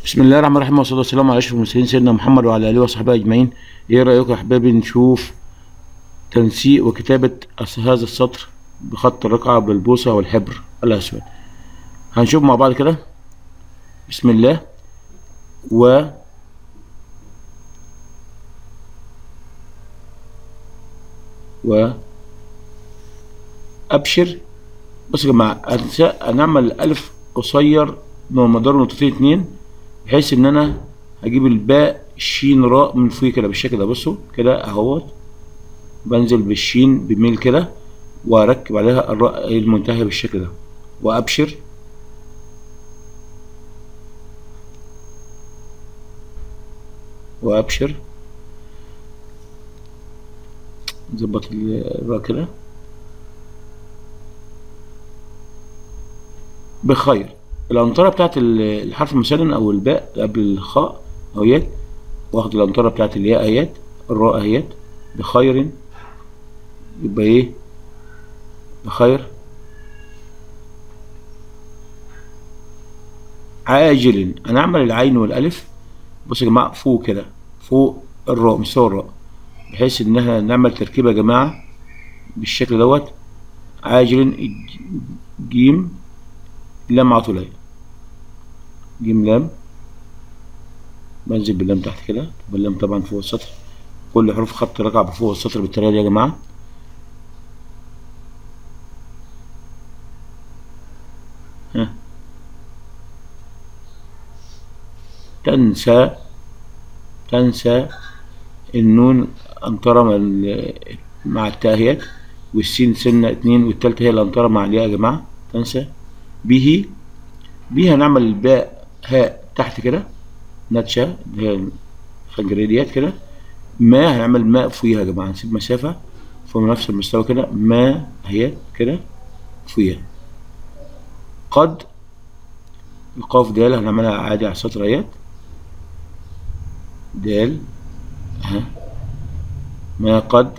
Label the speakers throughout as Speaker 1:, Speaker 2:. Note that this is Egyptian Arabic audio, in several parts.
Speaker 1: بسم الله الرحمن الرحيم والصلاه والسلام على اشرف المرسلين سيدنا محمد وعلى اله وصحبه اجمعين ايه رايكم يا احبابي نشوف تنسيق وكتابه أس- هذا السطر بخط الرقعه بالبوصه والحبر الاسود هنشوف مع بعض كده بسم الله و و ابشر بصوا يا جماعه هنس- هنعمل الف قصير من مدار نقطتين اتنين بحيث ان انا هجيب الباء شين راء من فوق كده بالشكل ده بصوا كده اهوت بنزل بالشين بميل كده واركب عليها الراء المنتهية بالشكل ده وابشر وابشر نظبط الراء كده بخير الأنطرة بتاعت ال- الحرف مثلا أو الباء قبل الخاء أهيت واخد الأنطرة بتاعت الياء أهيت الراء أهيت بخير يبقى إيه بخير عاجل هنعمل العين والألف بصوا يا جماعة فوق كده فوق الراء مستوى الراء بحيث إن احنا نعمل تركيبة يا جماعة بالشكل دوت عاجل جيم لام عطولية جيم لام بنزل باللام تحت كده باللام طبعا فوق السطر كل حروف خط رقعة فوق السطر بالطريقة دي يا جماعة ها تنسى تنسى النون أنطرة مع ال- مع التاهيات والسين سنة اتنين والتالتة هي الأنطرة مع الياء يا جماعة تنسى به به هنعمل الباء هاء تحت كده نتشة اللي هي الخنجرية ديت كده ما هنعمل ماء فوقيها يا جماعة هنسيب مسافة فوق نفس المستوى كده ما هي كده فوقيها قد القاف دال هنعملها عادي على السطر اهيت دال ها ما قد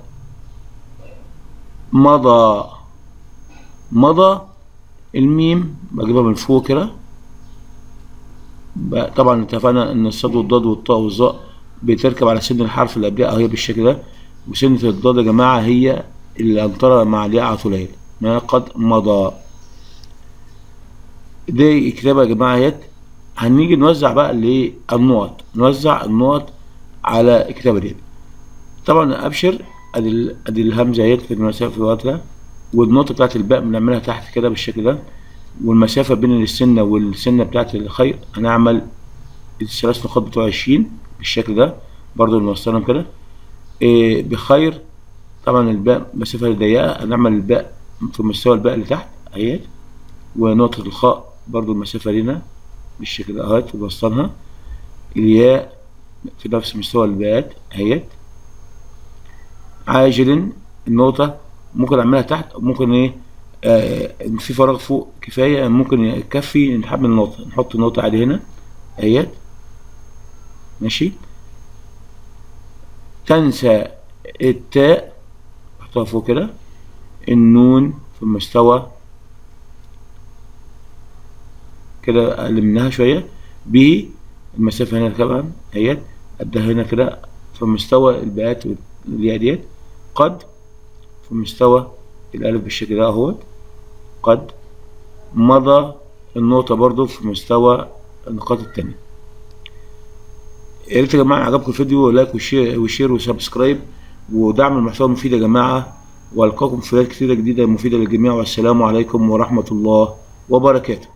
Speaker 1: مضى مضى الميم بجيبها من فوق كده ب- طبعا اتفقنا ان الصاد والضاد والطاء والظاء بتركب على سن الحرف اللي قبلها اهي بالشكل ده وسنة الضاد يا جماعة هي الأنطرة مع الياء عطولية ما قد مضى دي كتابة يا جماعة اهيت هنيجي نوزع بقى الايه النقط نوزع النقط على الكتابة دي طبعا ابشر ادي ال- ادي الهمزة اهيت في المسافة في الوقت ده والنقطة بتاعت الباء بنعملها تحت كده بالشكل ده والمسافة بين السنة والسنة بتاعت الخير هنعمل الثلاث نقاط بتوع عشرين بالشكل ده برضو نوصلهم كده إيه بخير طبعا الباء مسافة ضيقة هنعمل الباء في مستوى الباء اللي تحت اهيت ونقطة الخاء برضو المسافة لنا بالشكل ده اهيت وبوصلها الياء في نفس مستوى الباءات اهيت عاجل النقطة ممكن اعملها تحت ممكن ايه آه في فراغ فوق كفاية ممكن يكفي نحمل نقطة نحط نقطة عادي هنا اهيت ماشي تنسى التاء نحطها فوق كده النون في المستوى كده اقل منها شوية ب المسافة هنا كمان اهيت قدها هنا كده في مستوى الباءات والياء ديت قد في مستوى الألف بالشكل ده اهوت قد مضى النقطة برضو في مستوى النقاط التانية يا ريت يا جماعة عجبكم الفيديو لايك وشير وشير وسبسكرايب ودعم المحتوى مفيد يا جماعة والقاكم في فيديوهات كتيرة جديدة مفيدة للجميع والسلام عليكم ورحمة الله وبركاته